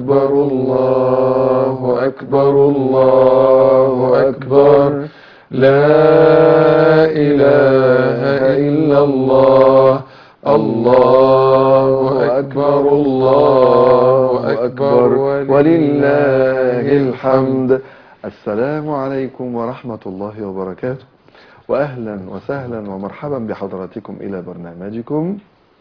أكبر الله أكبر الله أكبر لا إله إلا الله الله أكبر الله أكبر ولله الحمد السلام عليكم ورحمة الله وبركاته وأهلا وسهلا ومرحبا بحضراتكم إلى برنامجكم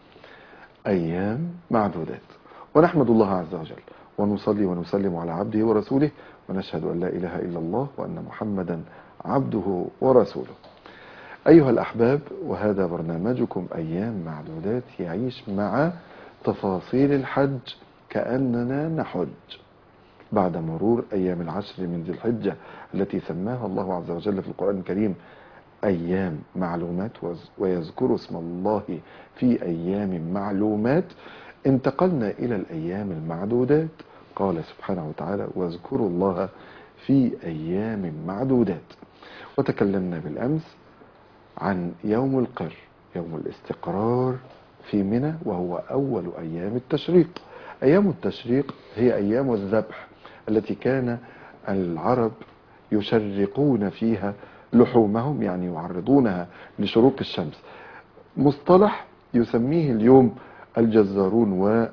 أيام معدودات ونحمد الله عز وجل ونصلي ونسلم على عبده ورسوله ونشهد أن لا إله إلا الله وأن محمدا عبده ورسوله أيها الأحباب وهذا برنامجكم أيام معدودات يعيش مع تفاصيل الحج كأننا نحج بعد مرور أيام العشر من ذي الحجة التي سماها الله عز وجل في القرآن الكريم أيام معلومات ويذكر اسم الله في أيام معلومات انتقلنا إلى الأيام المعدودات قال سبحانه وتعالى واذكروا الله في أيام معدودات وتكلمنا بالأمس عن يوم القر يوم الاستقرار في منى وهو أول أيام التشريق أيام التشريق هي أيام الذبح التي كان العرب يشرقون فيها لحومهم يعني يعرضونها لشروق الشمس مصطلح يسميه اليوم الجزارون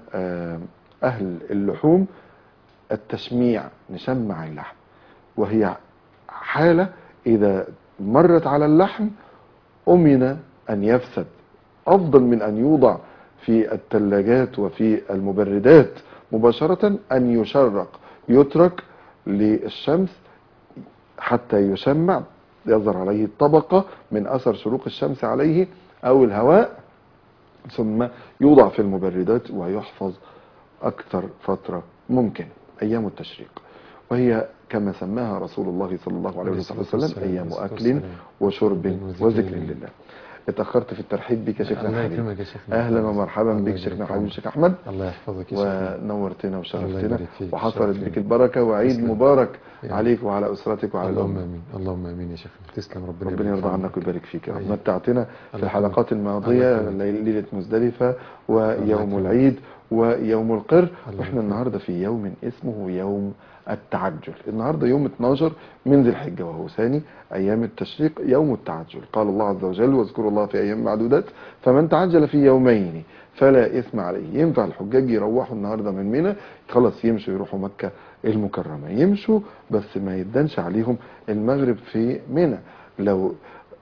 وأهل اللحوم التشميع نشمع اللحم وهي حالة إذا مرت على اللحم أمن أن يفسد أفضل من أن يوضع في الثلاجات وفي المبردات مباشرة أن يشرق يترك للشمس حتى يشمع يظهر عليه الطبقة من أثر شروق الشمس عليه أو الهواء ثم يوضع في المبردات ويحفظ أكثر فترة ممكن أيام التشريق وهي كما سماها رسول الله صلى الله عليه وسلم أيام أكل وشرب وذكر لله اتأخرت في الترحيب بك يا شيخنا الله الحبيب يكرمك يا شيخنا أهلا ومرحبا الله بك يبارك شيخنا فيك. حبيب الشيخ أحمد الله يحفظك يا شيخنا ونورتنا الله وشرفتنا يبارك فيك. وحصلت شرف بك لي. البركة وعيد تسلم. مبارك يا عليك وعلى أسرتك وعلى اللهم الأمة امين اللهم امين يا شيخنا تسلم ربنا ربنا يبارك يرضى في عنك ويبارك فيك يا رب أيوة. متعتنا في الله الحلقات يكرمك. الماضية الله يكرمك. ليلة مزدلفة ويوم يكرمك. العيد ويوم القر الله واحنا يكرمك. النهاردة في يوم اسمه يوم التعجل النهاردة يوم 12 من ذي الحجة وهو ثاني أيام التشريق يوم التعجل قال الله عز وجل واذكروا الله في أيام معدودات فمن تعجل في يومين فلا إثم عليه ينفع الحجاج يروحوا النهاردة من منى خلاص يمشوا يروحوا مكة المكرمة يمشوا بس ما يدنش عليهم المغرب في منى لو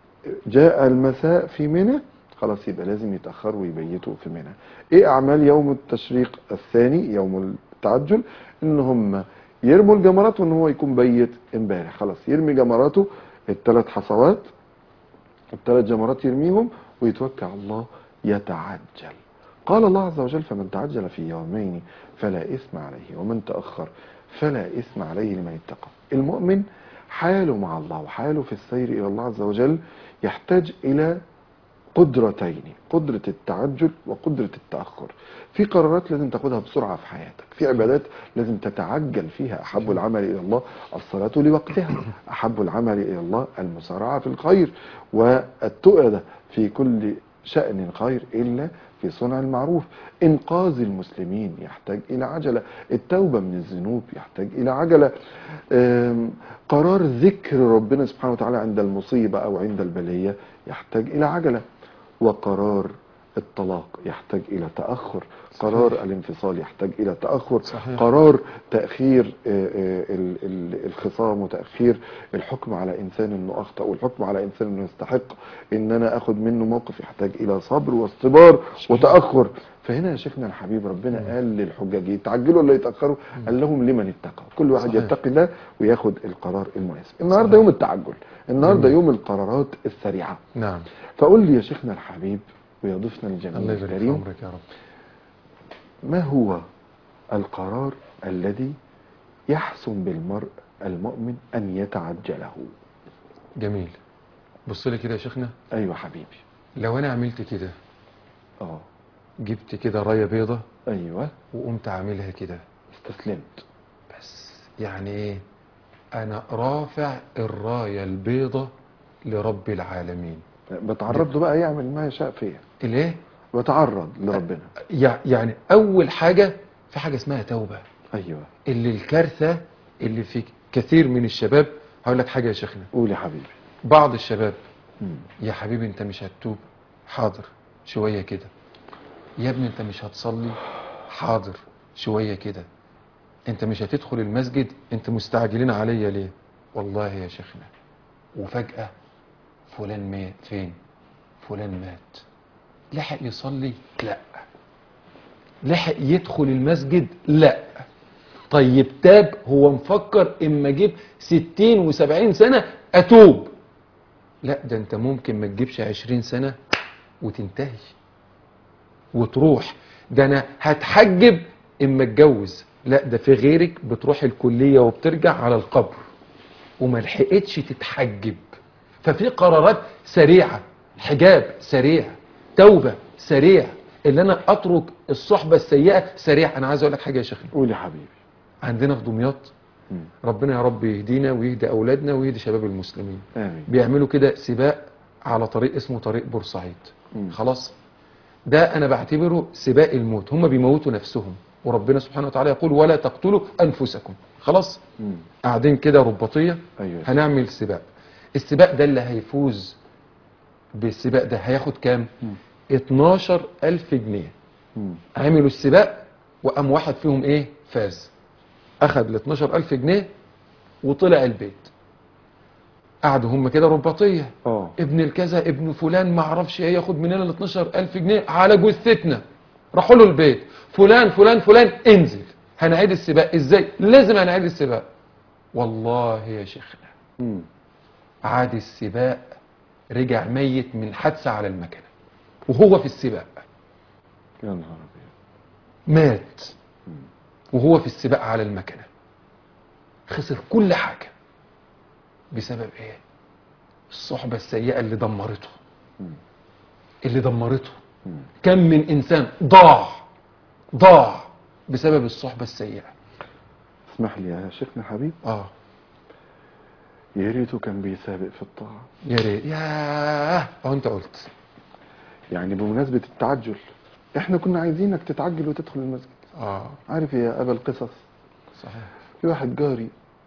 جاء المساء في منى خلاص يبقى لازم يتأخروا ويبيتوا في منى ايه اعمال يوم التشريق الثاني يوم التعجل ان هم يرموا الجمرات وان هو يكون بيت امبارح خلاص يرمي جمراته الثلاث حصوات الثلاث جمرات يرميهم ويتوكل على الله يتعجل قال الله عز وجل فمن تعجل في يومين فلا إثم عليه ومن تأخر فلا إثم عليه لمن اتقى المؤمن حاله مع الله وحاله في السير إلى الله عز وجل يحتاج إلى قدرتين قدرة التعجل وقدرة التأخر في قرارات لازم تاخدها بسرعة في حياتك في عبادات لازم تتعجل فيها أحب العمل إلى الله الصلاة لوقتها أحب العمل إلى الله المسارعة في الخير والتؤدة في كل شأن خير إلا في صنع المعروف إنقاذ المسلمين يحتاج إلى عجلة التوبة من الذنوب يحتاج إلى عجلة أم، قرار ذكر ربنا سبحانه وتعالى عند المصيبة أو عند البلية يحتاج إلى عجلة وقرار الطلاق يحتاج إلى تأخر قرار الانفصال يحتاج إلى تأخر صحيح. قرار تأخير آه، آه، ال- ال- الخصام وتأخير الحكم على إنسان أنه أخطأ والحكم على إنسان أنه يستحق أن أنا أخذ منه موقف يحتاج إلى صبر واصطبار وتأخر فهنا يا شيخنا الحبيب ربنا قال للحجاج يتعجلوا ولا يتأخروا قال لهم لمن اتقى كل واحد صحيح. يتقي الله وياخد القرار المناسب النهارده يوم التعجل النهارده يوم القرارات السريعة نعم فقول لي يا شيخنا الحبيب ويضيفنا الله الجميل يبارك في الكريم عمرك يا رب ما هو القرار الذي يحسن بالمرء المؤمن أن يتعجله جميل بص لي كده يا شيخنا أيوة حبيبي لو انا عملت كده اه جبت كده رايه بيضه أيوة وقمت عاملها كده استسلمت بس يعني ايه انا رافع الرايه البيضه لرب العالمين بتعرض له بقى يعمل ما يشاء فيا الايه بتعرض لربنا يع- يعني اول حاجه في حاجه اسمها توبه ايوه اللي الكارثة اللي في كثير من الشباب هقول لك حاجة يا شيخنا قول يا حبيبي بعض الشباب مم. يا حبيبي انت مش هتتوب حاضر شوية كده يا ابني انت مش هتصلي حاضر شوية كده انت مش هتدخل المسجد انت مستعجلين عليا ليه والله يا شيخنا وفجأة فلان مات فين فلان مات لحق يصلي لا لحق يدخل المسجد لا طيب تاب هو مفكر اما اجيب ستين وسبعين سنة اتوب لا ده انت ممكن ما تجيبش عشرين سنة وتنتهي وتروح ده انا هتحجب اما اتجوز لا ده في غيرك بتروح الكلية وبترجع على القبر وما لحقتش تتحجب ففي قرارات سريعة حجاب سريع توبة سريع اللي انا اترك الصحبة السيئة سريع انا عايز اقول لك حاجة يا شيخنا قول يا حبيبي عندنا في دمياط مم. ربنا يا رب يهدينا ويهدي اولادنا ويهدي شباب المسلمين امين بيعملوا كده سباق على طريق اسمه طريق بورسعيد مم. خلاص ده انا بعتبره سباق الموت هم بيموتوا نفسهم وربنا سبحانه وتعالى يقول ولا تقتلوا انفسكم خلاص مم. قاعدين كده رباطيه ايوه هنعمل سباق السباق ده اللي هيفوز بالسباق ده هياخد كام مم. 12 ألف جنيه مم. عملوا السباق وقام واحد فيهم ايه فاز اخد ال 12 ألف جنيه وطلع البيت قعدوا هم كده رباطيه اه ابن الكذا ابن فلان ما اعرفش ايه ياخد مننا ال 12000 جنيه على جثتنا راحوا له البيت فلان فلان فلان انزل هنعيد السباق ازاي لازم هنعيد السباق والله يا شيخنا مم. عاد السباق رجع ميت من حادثه على المكنه وهو في السباق يا نهار ابيض مات وهو في السباق على المكنه خسر كل حاجه بسبب ايه الصحبه السيئه اللي دمرته مم. اللي دمرته مم. كم من انسان ضاع ضاع بسبب الصحبه السيئه اسمح لي يا شيخنا حبيب اه يا ريته كان بيسابق في الطاعه يا ريت ياه اهو انت قلت يعني بمناسبه التعجل احنا كنا عايزينك تتعجل وتدخل المسجد اه عارف يا ابا القصص صحيح في واحد جاري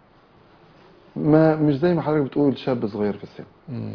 ما مش زي ما حضرتك بتقول شاب صغير في السن مم.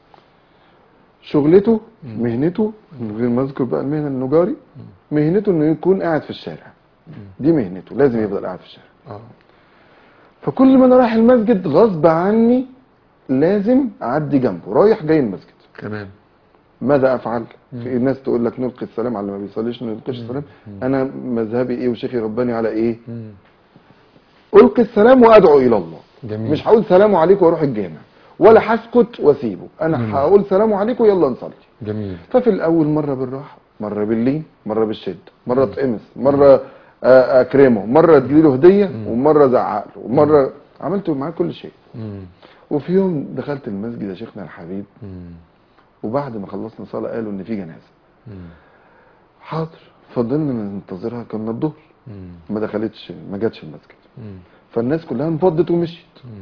شغلته مم. مهنته من غير ما اذكر بقى المهنه انه جاري مهنته انه يكون قاعد في الشارع دي مهنته لازم يفضل قاعد في الشارع اه فكل ما انا رايح المسجد غصب عني لازم اعدي جنبه رايح جاي المسجد تمام ماذا افعل مم. في ناس تقول لك نلقي السلام على اللي ما بيصليش ما نلقيش السلام انا مذهبي ايه وشيخي رباني على ايه مم. القي السلام وادعو الى الله جميل مش هقول سلام عليكم واروح الجامع ولا هسكت واسيبه مم. انا هقول سلام عليكم يلا نصلي جميل ففي الاول مره بالراحه مره باللين مره بالشده مره اتقمص مره آه، اكرمه مره اديله هديه مم. ومره ازعق له ومره عملت معاه كل شيء مم. وفي يوم دخلت المسجد يا شيخنا الحبيب مم. وبعد ما خلصنا صلاه قالوا ان في جنازه مم. حاضر فضلنا ننتظرها كنا الظهر مم. ما دخلتش ما جاتش المسجد مم. فالناس كلها انفضت ومشيت مم.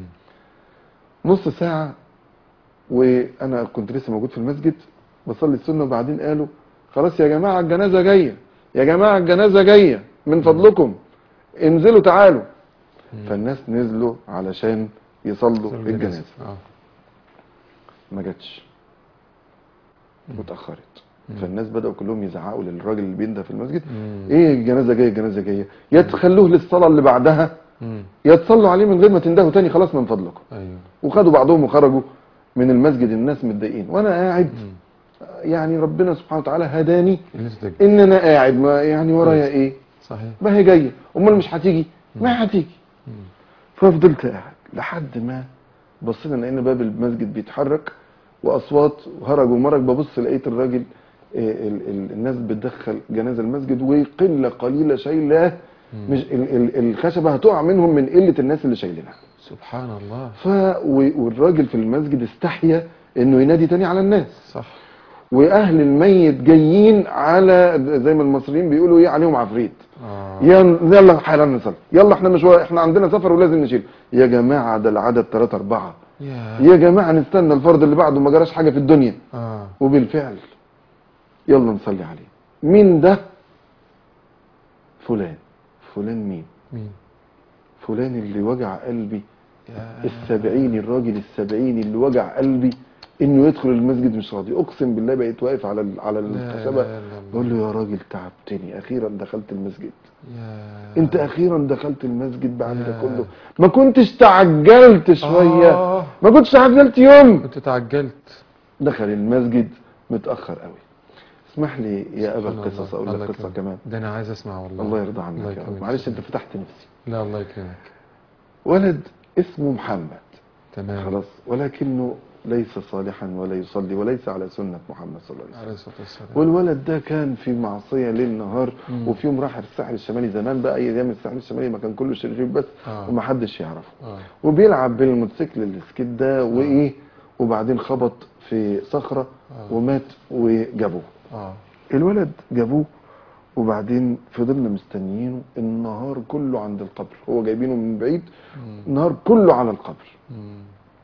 نص ساعة وأنا كنت لسه موجود في المسجد بصلي السنة وبعدين قالوا خلاص يا جماعة الجنازة جاية يا جماعة الجنازة جاية من فضلكم انزلوا تعالوا فالناس نزلوا علشان يصلوا الجنازة اه ما جاتش واتأخرت مم. فالناس بدأوا كلهم يزعقوا للراجل اللي بينده في المسجد مم. ايه الجنازة جاية الجنازة جاية يا تخلوه للصلاة اللي بعدها مم. يا تصلوا عليه من غير ما تندهوا تاني خلاص من فضلكم ايوه وخدوا بعضهم وخرجوا من المسجد الناس متضايقين وانا قاعد مم. يعني ربنا سبحانه وتعالى هداني اللي انت تجد. ان انا قاعد ما يعني ورايا ايه صحيح ما هي جايه امال مش هتيجي ما هتيجي مم. ففضلت قاعد لحد ما بصينا لقينا باب المسجد بيتحرك واصوات وهرج ومرج ببص لقيت الراجل إيه، ال ال الناس بتدخل جنازه المسجد وقله قليله شايلاه مش ال ال الخشبه هتقع منهم من قله الناس اللي شايلينها سبحان الله ف و- والراجل في المسجد استحيا انه ينادي تاني على الناس صح واهل الميت جايين على زي ما المصريين بيقولوا ايه عليهم عفريت اه يلا يلا حالا نصلي يلا احنا مش احنا عندنا سفر ولازم نشيل يا جماعه ده العدد 3 4 يا يا جماعه نستنى الفرض اللي بعده ما جراش حاجه في الدنيا اه وبالفعل يلا نصلي عليه مين ده فلان فلان مين مين فلان اللي وجع قلبي يا السبعيني الراجل السبعيني اللي وجع قلبي انه يدخل المسجد مش راضي اقسم بالله بقيت واقف على ال- على لا الخشبه إله إلا الله. بقول له يا راجل تعبتني اخيرا دخلت المسجد يا انت اخيرا دخلت المسجد بعد ده يا. كله ما كنتش تعجلت شويه آه. ما كنتش تعجلت يوم كنت تعجلت دخل المسجد متاخر قوي اسمح لي يا ابا سبحان القصص الله. اقول الله لك قصه يكرمك. كمان ده انا عايز اسمع والله الله يرضى عنك الله يا رب يكرمك. معلش انت فتحت نفسي لا الله يكرمك ولد اسمه محمد تمام خلاص ولكنه ليس صالحا ولا يصلي وليس على سنة محمد صلى الله عليه وسلم عليه الصلاه والسلام والولد ده كان في معصية ليل نهار مم. وفي يوم راح الساحل الشمالي زمان بقى ايام الساحل الشمالي ما كان كله شريف بس آه. ومحدش يعرفه اه وبيلعب بالموتوسيكل السكيت ده وايه وبعدين خبط في صخرة آه. ومات وجابوه اه الولد جابوه وبعدين فضلنا مستنيينه النهار كله عند القبر هو جايبينه من بعيد مم. النهار كله على القبر مم.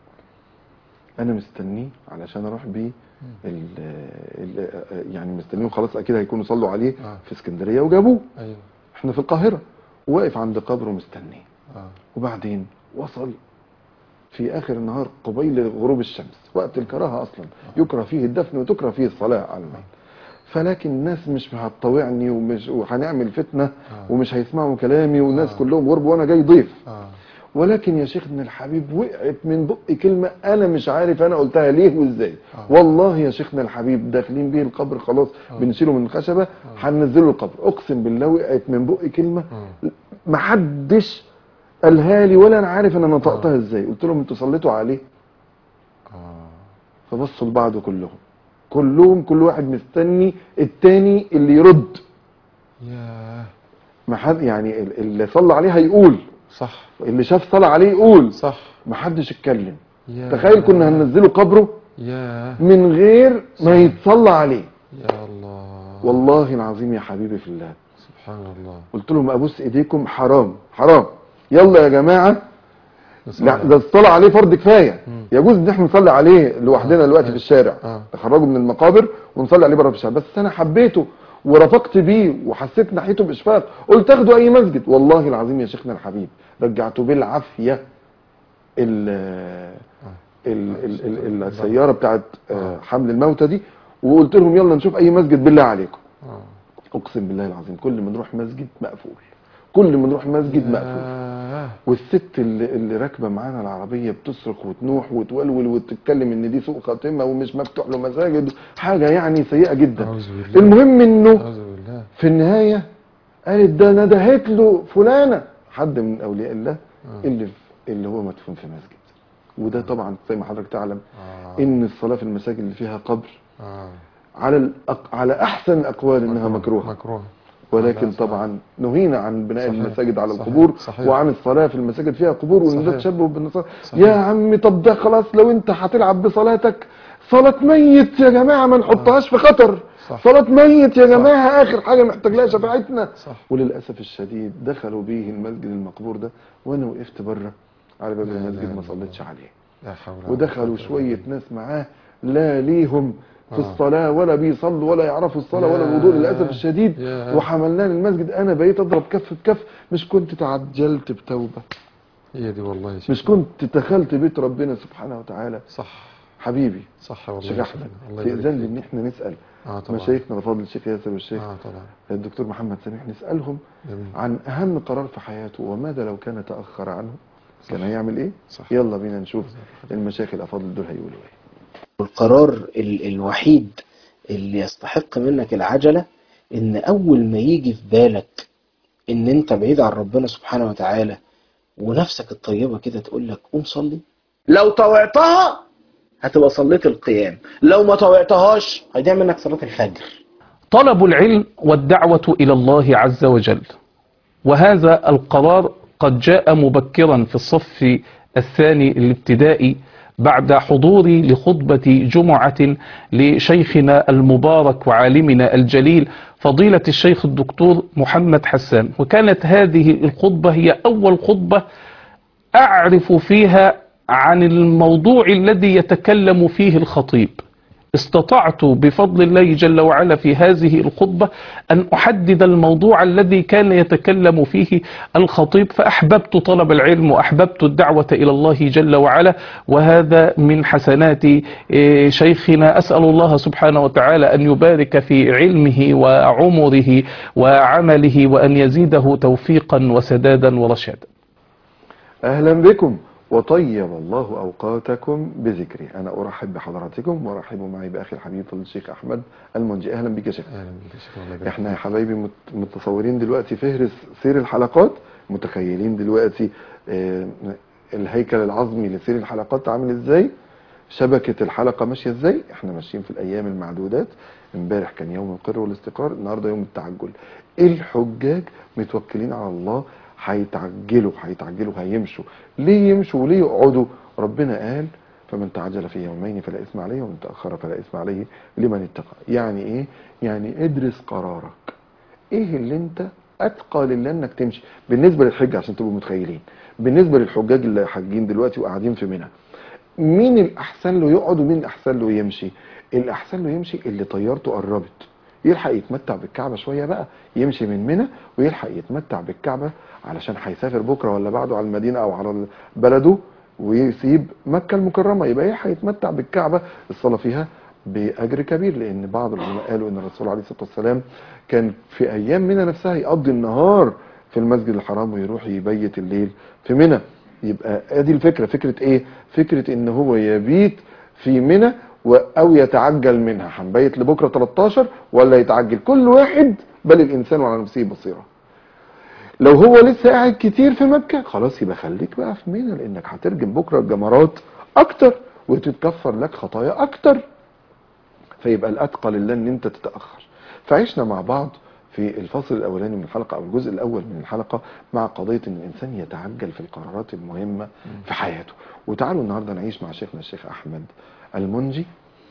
انا مستنيه علشان اروح بيه ال ال يعني مستنيهم خلاص اكيد هيكونوا صلوا عليه آه. في اسكندريه وجابوه ايوه احنا في القاهره واقف عند قبره مستنيه اه وبعدين وصل في اخر النهار قبيل غروب الشمس وقت الكراهه اصلا يكره فيه الدفن وتكره فيه الصلاه على الميت فلكن الناس مش هتطوعني ومش وهنعمل فتنه ومش هيسمعوا كلامي والناس آه. كلهم غرب وانا جاي ضيف اه ولكن يا شيخنا الحبيب وقعت من بقي كلمة أنا مش عارف أنا قلتها ليه وإزاي آه. والله يا شيخنا الحبيب داخلين بيه القبر خلاص آه. بنشيله من الخشبة هننزله القبر أقسم بالله وقعت من بقي كلمة اه محدش قالها لي ولا أنا عارف أنا نطقتها إزاي قلت لهم أنتوا صليتوا عليه اه فبصوا لبعض كلهم كلهم كل واحد مستني التاني اللي يرد يا ما حد يعني ال- اللي صلى عليه هيقول صح اللي شاف صلى عليه يقول صح ما حدش اتكلم يا تخيل كنا هننزله قبره يا من غير ما يتصلى عليه يا الله والله العظيم يا حبيبي في الله سبحان الله قلت لهم ابوس ايديكم حرام حرام يلا يا جماعه نصلي. لا ده الصلاه عليه فرض كفايه مم. يجوز ان احنا نصلي عليه لوحدنا آه. دلوقتي في الشارع آه. نخرجه من المقابر ونصلي عليه بره في الشارع بس انا حبيته ورفقت بيه وحسيت ناحيته باشفاق قلت اخده اي مسجد والله العظيم يا شيخنا الحبيب رجعته بالعافيه ال ال- ال- ال- السياره بتاعت آه، حمل الموتى دي وقلت لهم يلا نشوف اي مسجد بالله عليكم اه اقسم بالله العظيم كل ما نروح مسجد مقفول كل ما نروح مسجد مقفول يا والست اللي, اللي راكبه معانا العربيه بتصرخ وتنوح وتولول وتتكلم ان دي سوء خاتمه ومش مفتوح له مساجد حاجه يعني سيئه جدا أعوذ بالله المهم انه أعوذ بالله في النهايه قالت ده انا دهيت له فلانه حد من اولياء الله آه. اللي اللي هو مدفون في مسجد وده طبعا زي ما حضرتك تعلم آه. ان الصلاه في المساجد اللي فيها قبر آه. على الأق... على احسن الاقوال انها مكروهه مكروه ولكن لا، صح. طبعا نهينا عن بناء صحيح. المساجد على صحيح. القبور صحيح. وعن الصلاة في المساجد فيها قبور وان ده صحيح. تشبه بالنصارى صحيح. يا عمي طب ده خلاص لو انت هتلعب بصلاتك صلاة ميت يا جماعة ما نحطهاش في خطر صح. صلاة ميت يا جماعة اخر حاجة محتاج لها شفاعتنا صح وللأسف الشديد دخلوا بيه المسجد المقبور ده وانا وقفت بره على باب لا إله المسجد ما إلا صليتش عليه لا حول ولا ودخلوا قوة إلا شوية بالله. ناس معاه لا ليهم في آه. الصلاة ولا بيصلوا ولا يعرفوا الصلاة ولا يا- الوضوء للأسف الشديد يا. وحملناه للمسجد أنا بقيت أضرب كف بكف مش كنت تعجلت بتوبة هي دي والله يا شيخ. مش كنت دخلت بيت ربنا سبحانه وتعالى صح حبيبي صح والله شيخ يا أحمد شيخنا. الله يبارك تأذن لي فيك. إن إحنا نسأل اه طبعا مشايخنا الفاضل الشيخ ياسر والشيخ اه طبعا الدكتور محمد سامح نسألهم جميل عن أهم قرار في حياته وماذا لو كان تأخر عنه كان صح. هيعمل إيه صح يلا بينا نشوف المشايخ الأفاضل دول هيقولوا إيه القرار ال- الوحيد اللي يستحق منك العجلة ان اول ما يجي في بالك ان انت بعيد عن ربنا سبحانه وتعالى ونفسك الطيبة كده تقول لك قوم صلي لو طوعتها هتبقى صليت القيام لو ما طوعتهاش هيضيع منك صلاة الفجر طلب العلم والدعوة إلى الله عز وجل وهذا القرار قد جاء مبكرا في الصف الثاني الابتدائي بعد حضوري لخطبة جمعة لشيخنا المبارك وعالمنا الجليل فضيلة الشيخ الدكتور محمد حسان وكانت هذه الخطبة هي أول خطبة أعرف فيها عن الموضوع الذي يتكلم فيه الخطيب استطعت بفضل الله جل وعلا في هذه الخطبة أن أحدد الموضوع الذي كان يتكلم فيه الخطيب فأحببت طلب العلم وأحببت الدعوة إلى الله جل وعلا وهذا من حسنات إيه، شيخنا أسأل الله سبحانه وتعالى أن يبارك في علمه وعمره وعمله وأن يزيده توفيقا وسدادا ورشادا أهلا بكم وطيب الله أوقاتكم بذكري أنا أرحب بحضراتكم وأرحب معي بأخي الحبيب فضل الشيخ أحمد المنجي أهلا بك يا شيخ اهلا بك يا شيخ الله يبارك احنا يا حبايبي مت- متصورين دلوقتي فهرس سير الحلقات متخيلين دلوقتي آه، الهيكل العظمي لسير الحلقات عامل ازاي شبكة الحلقة ماشية ازاي احنا ماشيين في الايام المعدودات امبارح كان يوم القر والاستقرار النهارده يوم التعجل الحجاج متوكلين على الله هيتعجلوا هيتعجلوا هيمشوا ليه يمشوا وليه يقعدوا ربنا قال فمن تعجل في يومين فلا اثم عليه ومن تاخر فلا اثم عليه لمن اتقى يعني ايه يعني ادرس قرارك ايه اللي انت اتقى لله انك تمشي بالنسبه للحج عشان تبقوا متخيلين بالنسبه للحجاج اللي حاجين دلوقتي وقاعدين في منى مين الاحسن له يقعد ومين الاحسن له يمشي الاحسن له يمشي اللي طيارته قربت يلحق يتمتع بالكعبه شويه بقى يمشي من منى ويلحق يتمتع بالكعبه علشان هيسافر بكره ولا بعده على المدينه او على بلده ويسيب مكه المكرمه يبقى يلحق يتمتع بالكعبه الصلاه فيها باجر كبير لان بعض العلماء قالوا ان الرسول عليه الصلاه والسلام كان في ايام منى نفسها يقضي النهار في المسجد الحرام ويروح يبيت الليل في منى يبقى ادي الفكره فكره ايه فكره ان هو يبيت في منى و- او يتعجل منها هنبيت لبكره 13 ولا يتعجل كل واحد بل الانسان على نفسه بصيره لو هو لسه قاعد كتير في مكه خلاص يبقى خليك بقى في منى لانك هترجم بكره الجمرات اكتر وتتكفر لك خطايا اكتر فيبقى الاتقى لله ان انت تتاخر فعشنا مع بعض في الفصل الاولاني من الحلقه او الجزء الاول من الحلقه مع قضيه ان الانسان يتعجل في القرارات المهمه في حياته وتعالوا النهارده نعيش مع شيخنا الشيخ احمد المنجي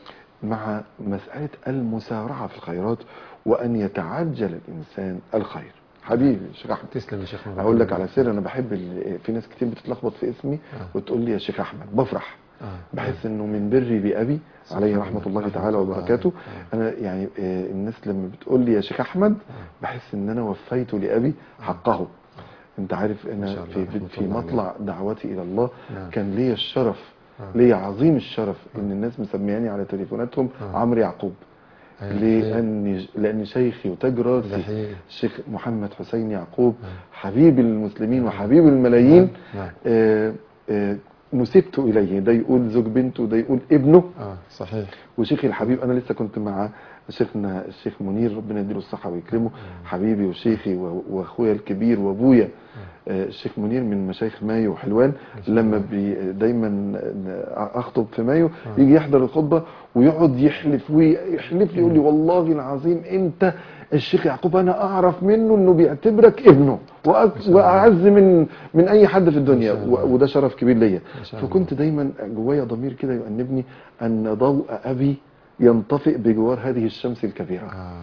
مع مساله المسارعه في الخيرات وان يتعجل الانسان الخير حبيبي شيخ احمد تسلم يا شيخنا اقول لك على سر انا بحب ال- في ناس كتير بتتلخبط في اسمي آه. وتقول لي يا شيخ احمد بفرح آه. بحس انه من بري بابي عليه رحمه الله تعالى وبركاته آه. انا يعني آه، الناس لما بتقول لي يا شيخ احمد بحس ان انا وفيت لابي حقه انت عارف ما انا شاء الله، في رحمة في الله مطلع دعوتي الى الله نعم. كان ليا الشرف آه. ليا عظيم الشرف ان الناس مسمياني على تليفوناتهم آه. عمرو يعقوب أيوة. لاني لان شيخي وتاج ده راسي حقيقي. الشيخ محمد حسين يعقوب آه. حبيب المسلمين وحبيب الملايين نعم. آه، آه، نسبت اليه ده يقول زوج بنته ده يقول ابنه اه صحيح وشيخي الحبيب انا لسه كنت مع شيخنا الشيخ منير ربنا يديله الصحه ويكرمه حبيبي وشيخي و- واخويا الكبير وابويا آه، الشيخ منير من مشايخ مايو وحلوان لما بي دايما اخطب في مايو يجي يحضر الخطبه ويقعد يحلف ويحلف لي يقول لي والله العظيم انت الشيخ يعقوب انا اعرف منه انه بيعتبرك ابنه وأك- واعز من من اي حد في الدنيا ما شاء الله. و- وده شرف كبير ليا ما شاء الله. فكنت دايما جوايا ضمير كده يؤنبني ان ضوء ابي ينطفئ بجوار هذه الشمس الكبيره آه.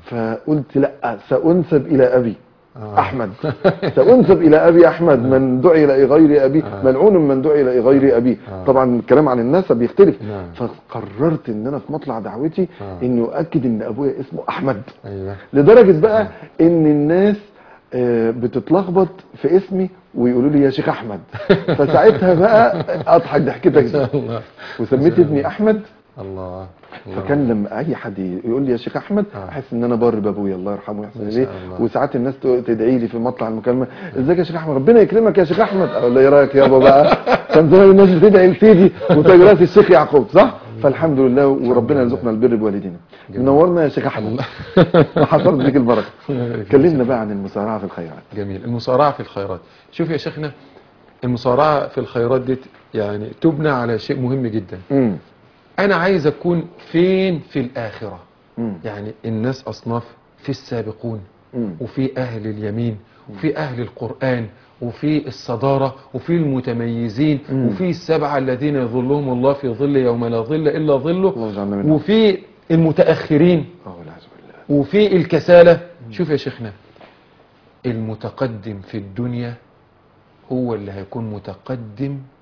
فقلت لا سانسب الى ابي آه. احمد سانسب الى ابي احمد من دعي الى غير ابي ملعون من دعي الى غير ابي آه. طبعا الكلام عن النسب يختلف نعم. فقررت ان انا في مطلع دعوتي آه. اني اؤكد ان ابويا اسمه احمد ايوه لدرجه بقى ان الناس آه، بتتلخبط في اسمي ويقولوا لي يا شيخ احمد فساعتها بقى اضحك ضحكتك دي الله وسميت ابني احمد الله الله. فكان لما اي حد يقول لي يا شيخ احمد آه. احس ان انا بر بابويا الله يرحمه ويحسن ما اليه شاء الله. وساعات الناس ت- تدعي لي في مطلع المكالمه ازيك يا شيخ احمد ربنا يكرمك يا شيخ احمد اقول له ايه رايك يابا بقى كان زمان الناس بتدعي لسيدي وتاج راسي الشيخ يعقوب صح فالحمد لله وربنا يرزقنا البر بوالدينا منورنا يا شيخ احمد وحصلت بيك البركه كلمنا بقى عن المسارعه في الخيرات جميل المسارعة في الخيرات شوف يا شيخنا المسارعة في الخيرات دي يعني تبنى على شيء مهم جدا امم انا عايز اكون فين في الاخرة امم يعني الناس اصناف في السابقون امم وفي اهل اليمين وفي اهل القرآن وفي الصدارة وفي المتميزين مم. وفي السبعة الذين يظلهم الله في ظل يوم لا ظل الا ظله الله يجعلنا منهم وفي المتأخرين اه والعياذ بالله وفي الكسالة شوف يا شيخنا المتقدم في الدنيا هو اللي هيكون متقدم في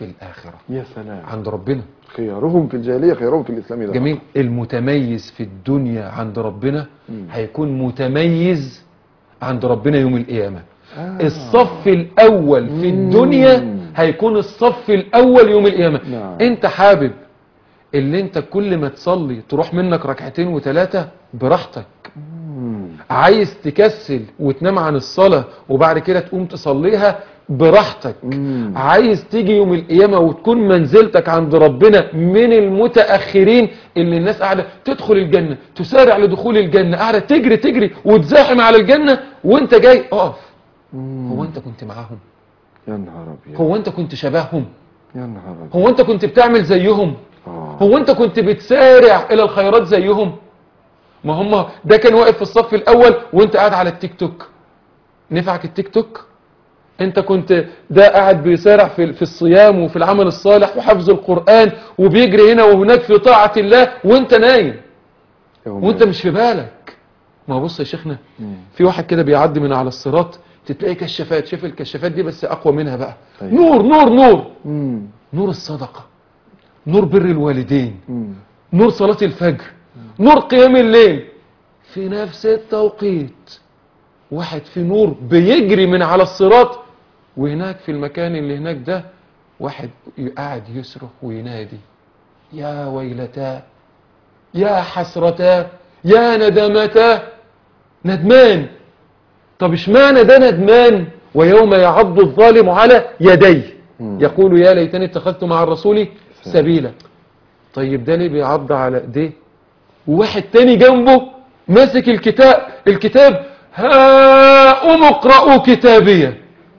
في الآخرة يا سلام عند ربنا خيارهم في الجاهلية خيارهم في الإسلام إذا جميل المتميز في الدنيا عند ربنا هيكون متميز عند ربنا يوم القيامة آه. الصف الأول في مم. الدنيا هيكون الصف الأول يوم القيامة نعم. انت حابب اللي انت كل ما تصلي تروح منك ركعتين وثلاثة براحتك مم. عايز تكسل وتنام عن الصلاة وبعد كده تقوم تصليها براحتك مم. عايز تيجي يوم القيامة وتكون منزلتك عند ربنا من المتأخرين اللي الناس قاعدة تدخل الجنة تسارع لدخول الجنة قاعدة تجري تجري وتزاحم على الجنة وانت جاي اقف مم. هو انت كنت معاهم يا نهار أبيض هو انت كنت شبههم يا نهار أبيض هو انت كنت بتعمل زيهم آه. هو انت كنت بتسارع الى الخيرات زيهم ما هم ده كان واقف في الصف الاول وانت قاعد على التيك توك نفعك التيك توك انت كنت ده قاعد بيسارع في في الصيام وفي العمل الصالح وحفظ القرآن وبيجري هنا وهناك في طاعة الله وانت نايم يوم وانت مش في بالك ما هو بص يا شيخنا مم. في واحد كده بيعدي من على الصراط تتلاقي كشافات شوف الكشافات دي بس اقوى منها بقى أيوة. نور نور نور مم. نور الصدقة نور بر الوالدين مم. نور صلاة الفجر نور قيام الليل في نفس التوقيت واحد في نور بيجري من على الصراط وهناك في المكان اللي هناك ده واحد قاعد يصرخ وينادي يا ويلتا يا حسرتا يا ندمتا ندمان طب اشمعنى ده ندمان ويوم يعض الظالم على يديه مم. يقول يا ليتني اتخذت مع الرسول سبيلا طيب ده ليه بيعض على ايديه وواحد تاني جنبه ماسك الكتاب الكتاب هاؤم اقرأوا كتابية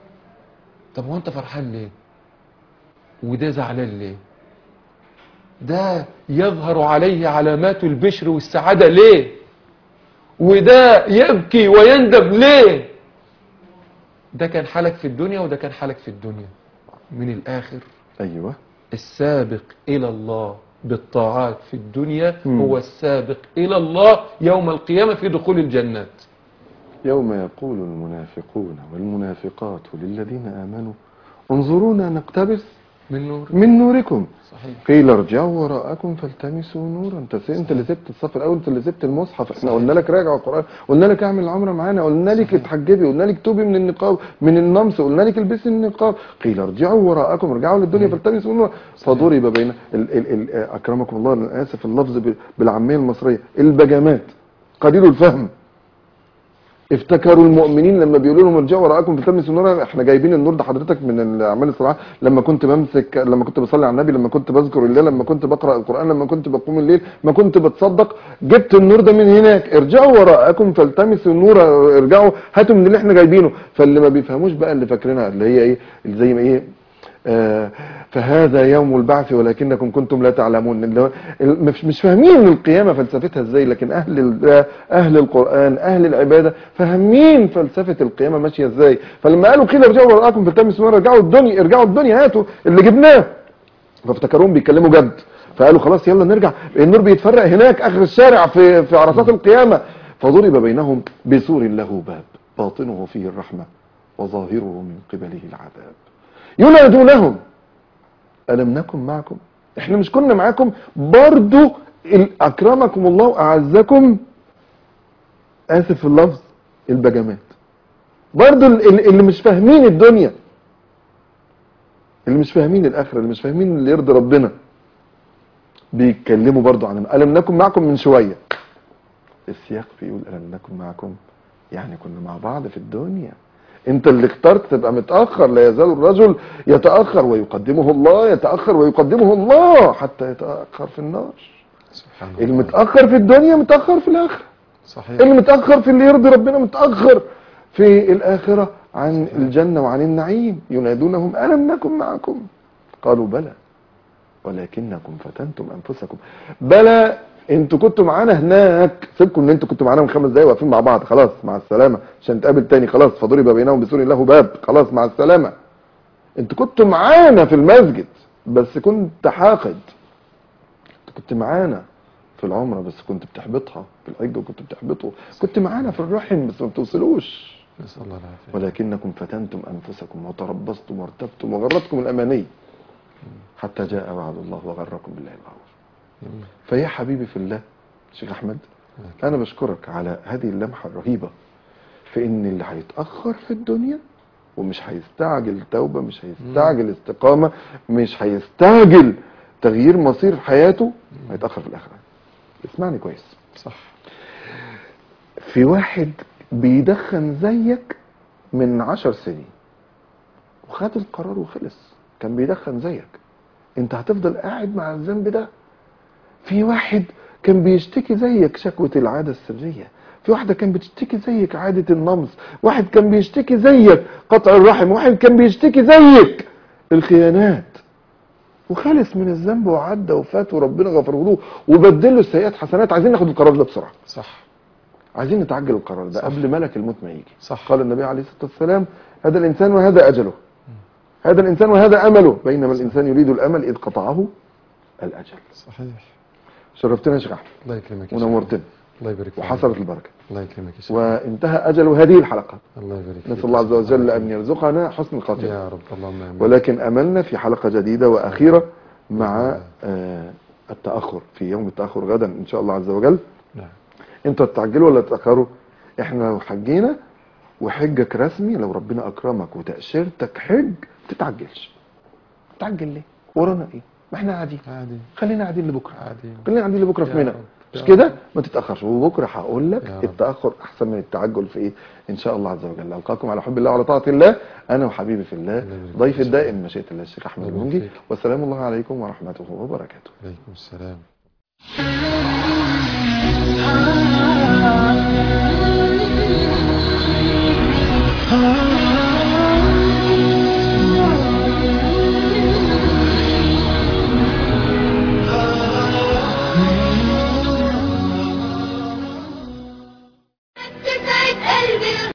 طب هو انت فرحان ليه وده زعلان ليه ده يظهر عليه علامات البشر والسعادة ليه وده يبكي ويندب ليه ده كان حالك في الدنيا وده كان حالك في الدنيا من الآخر أيوة السابق إلى الله بالطاعات في الدنيا مم. هو السابق إلى الله يوم القيامة في دخول الجنات يوم يقول المنافقون والمنافقات للذين آمنوا انظرونا نقتبس من نور من نوركم صحيح قيل ارجعوا وراءكم فالتمسوا نورا انت س- انت اللي سبت الصف الاول انت اللي سبت المصحف احنا صحيح. قلنا لك راجع القران قلنا لك اعمل العمره معانا قلنا لك اتحجبي قلنا لك توبي من النقاب من النمس قلنا لك البسي النقاب قيل ارجعوا وراءكم ارجعوا للدنيا فالتمسوا نورا فضرب بين ال ال ال اكرمكم الله انا اسف اللفظ ب- بالعاميه المصريه البجامات قليل الفهم افتكروا المؤمنين لما بيقولوا لهم ارجعوا وراءكم فالتمسوا نورا احنا جايبين النور ده حضرتك من الاعمال الصالحه لما كنت بمسك لما كنت بصلي على النبي لما كنت بذكر الله لما كنت بقرا القران لما كنت بقوم الليل ما كنت بتصدق جبت النور ده من هناك ارجعوا وراءكم فالتمسوا النور ارجعوا هاتوا من اللي احنا جايبينه فاللي ما بيفهموش بقى اللي فاكرينها اللي هي ايه اللي زي ما ايه آه، فهذا يوم البعث ولكنكم كنتم لا تعلمون اللي هو ال- مش مش فاهمين القيامه فلسفتها ازاي لكن اهل ال- اهل القران اهل العباده فاهمين فلسفه القيامه ماشيه ازاي فلما قالوا قيل ارجعوا وراءكم فالتمسوا نورا ارجعوا الدنيا ارجعوا الدنيا هاتوا اللي جبناه فافتكروهم بيتكلموا جد فقالوا خلاص يلا نرجع النور بيتفرق هناك اخر الشارع في في عرصات القيامه فضرب بينهم بسور له باب باطنه فيه الرحمه وظاهره من قبله العذاب ينادونهم ألم نكن معكم احنا مش كنا معاكم برضو ال- أكرمكم الله وأعزكم آسف في اللفظ البجامات برضو ال- ال- اللي مش فاهمين الدنيا اللي مش فاهمين الآخرة اللي مش فاهمين اللي يرضي ربنا بيتكلموا برضو عن ألم نكن معكم من شوية السياق بيقول ألم نكن معكم يعني كنا مع بعض في الدنيا انت اللي اخترت تبقى متأخر لا يزال الرجل يتأخر ويقدمه الله يتأخر ويقدمه الله حتى يتأخر في النار سبحان اللي متأخر في الدنيا متأخر في الآخرة صحيح اللي متأخر في اللي يرضي ربنا متأخر في الآخرة عن الجنة وعن النعيم ينادونهم ألم نكن معكم قالوا بلى ولكنكم فتنتم أنفسكم بلى انتوا كنتوا معانا هناك سيبكم ان انتوا كنتوا معانا من خمس دقايق واقفين مع بعض خلاص مع السلامة عشان نتقابل تاني خلاص فضرب بينهم بسور له باب خلاص مع السلامة انتوا كنتوا معانا في المسجد بس كنت حاقد انت كنت معانا في العمرة بس كنت بتحبطها في الحج وكنت بتحبطه كنت معانا في الرحم بس ما بتوصلوش نسأل الله العافية ولكنكم فتنتم أنفسكم وتربصتم وارتبتم وغرتكم الأماني حتى جاء وعد الله وغركم بالله الغرور جميل. فيا حبيبي في الله شيخ احمد انا بشكرك على هذه اللمحه الرهيبه في ان اللي هيتاخر في الدنيا ومش هيستعجل توبه مش هيستعجل استقامه مش هيستعجل تغيير مصير حياته هيتاخر في الاخره اسمعني كويس صح في واحد بيدخن زيك من عشر سنين وخد القرار وخلص كان بيدخن زيك انت هتفضل قاعد مع الذنب ده في واحد كان بيشتكي زيك شكوى العادة السرية في واحدة كان بتشتكي زيك عادة النمص واحد كان بيشتكي زيك قطع الرحم واحد كان بيشتكي زيك الخيانات وخلص من الذنب وعدى وفات وربنا غفره له وبدله السيئات حسنات عايزين ناخد القرار ده بسرعه صح عايزين نتعجل القرار ده صح. قبل ملك الموت ما يجي صح. قال النبي عليه الصلاه والسلام هذا الانسان وهذا اجله هذا الانسان وهذا امله بينما الانسان يريد الامل اذ قطعه الاجل صحيح شرفتنا يا شيخ احمد الله يكرمك يا شيخ. ونورتنا الله يبارك فيك وحصلت البركه الله يكرمك يا شيخ وانتهى اجل هذه الحلقه الله يبارك فيك نسال الله عز وجل ان يرزقنا حسن الخاتمه يا رب اللهم امين ولكن املنا في حلقه جديده واخيره مع آه، التاخر في يوم التاخر غدا ان شاء الله عز وجل نعم انتوا تتعجلوا ولا تتاخروا احنا لو حجينا وحجك رسمي لو ربنا اكرمك وتاشيرتك حج ما تتعجلش تعجل ليه ورانا ايه ما احنا قاعدين عادي خلينا قاعدين لبكره عادي خلينا قاعدين لبكره في يا منى رب. مش يا كده ما تتاخرش وبكره هقول لك يا رب. التاخر احسن من التعجل في ايه ان شاء الله عز وجل القاكم على حب الله وعلى طاعه الله انا وحبيبي في الله الله يبارك ضيف فيك. الدائم مشيئه الله الشيخ احمد الله المنجي يبارك فيك. والسلام الله عليكم ورحمته وبركاته عليكم السلام تسعد قلبي